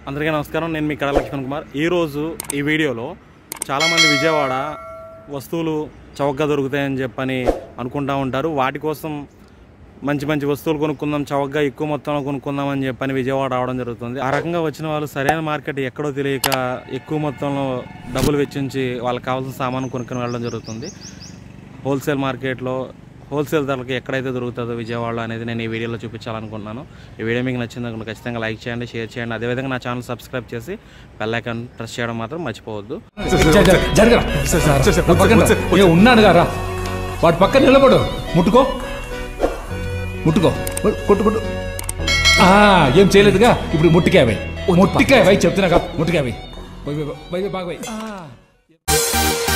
అందరికీ నమస్కారం నేను మీ కడ లక్ష్మణ్ కుమార్ ఈరోజు ఈ వీడియోలో చాలామంది విజయవాడ వస్తువులు చౌకగా దొరుకుతాయని చెప్పని అనుకుంటా ఉంటారు వాటి కోసం మంచి మంచి వస్తువులు కొనుక్కుందాం చౌకగా ఎక్కువ మొత్తంలో కొనుక్కుందాం అని చెప్పని విజయవాడ రావడం జరుగుతుంది ఆ రకంగా వచ్చిన వాళ్ళు సరైన మార్కెట్ ఎక్కడో తెలియక ఎక్కువ మొత్తంలో డబ్బులు వెచ్చించి వాళ్ళకి కావాల్సిన సామాను కొనుక్కొని వెళ్ళడం జరుగుతుంది హోల్సేల్ మార్కెట్లో హోల్సేల్ ధరలకి ఎక్కడైతే దొరుకుతుందో విజయవాడలో అనేది నేను ఈ వీడియోలో చూపించాలనుకుంటున్నాను ఈ వీడియో మీకు నచ్చింది అనుకుంటే ఖచ్చితంగా లైక్ చేయండి షేర్ చేయండి అదేవిధంగా నా ఛానల్ సబ్స్క్రైబ్ చేసి బెల్ ఐకాన్ ప్రెస్ చేయడం మాత్రం మర్చిపోవద్దు జ- జ- జరగరా నా పక్కన రా. ఏ ఉన్నాడు గారా వాడి పక్కన నిలబడు ముట్టుకో ముట్టుకో కొట్టు కొట్టు ఆ, ఏం చేయలేదుగా ఇప్పుడు ముట్టికాయ ముట్టికాయ వై చెప్తున్నాగా ముట్టికాయ వై బాగా వై